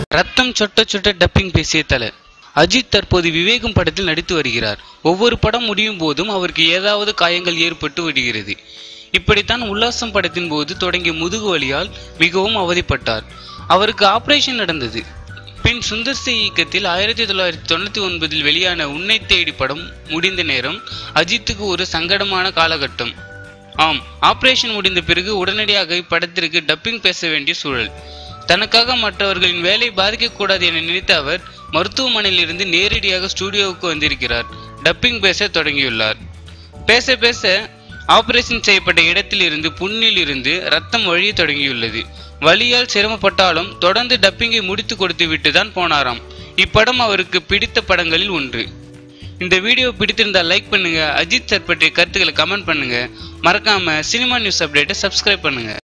ரத்தம் சொட்ட சொட்ட டப்பிங் பேசிய தல அஜித் தற்போது விவேகம் படத்தில் நடித்து வருகிறார் ஒவ்வொரு படம் முடியும் போதும் அவருக்கு ஏதாவது காயங்கள் ஏற்பட்டு விடுகிறது இப்படித்தான் உல்லாசம் படத்தின் போது தொடங்கிய முதுகு வலியால் மிகவும் அவதிப்பட்டார் அவருக்கு ஆபரேஷன் நடந்தது பின் சுந்தர் சி இயக்கத்தில் ஆயிரத்தி தொள்ளாயிரத்தி தொண்ணூத்தி ஒன்பதில் வெளியான உன்னை தேடி படம் முடிந்த நேரம் அஜித்துக்கு ஒரு சங்கடமான காலகட்டம் ஆம் ஆபரேஷன் முடிந்த பிறகு உடனடியாக இப்படத்திற்கு டப்பிங் பேச வேண்டிய சூழல் தனக்காக மற்றவர்களின் வேலை பாதிக்கக்கூடாது என நினைத்த அவர் மருத்துவமனையில் இருந்து நேரடியாக ஸ்டுடியோவுக்கு வந்திருக்கிறார் டப்பிங் பேச தொடங்கியுள்ளார் பேச பேச ஆபரேஷன் செய்யப்பட்ட இடத்தில் இருந்து புண்ணில் இருந்து ரத்தம் வழிய தொடங்கியுள்ளது வலியால் சிரமப்பட்டாலும் தொடர்ந்து டப்பிங்கை முடித்து கொடுத்து விட்டு தான் போனாராம் இப்படம் அவருக்கு பிடித்த படங்களில் ஒன்று இந்த வீடியோ பிடித்திருந்தால் லைக் பண்ணுங்க அஜித் சார் பற்றிய கருத்துக்களை கமெண்ட் பண்ணுங்க மறக்காம சினிமா நியூஸ் அப்டேட்டை சப்ஸ்கிரைப் பண்ணுங்க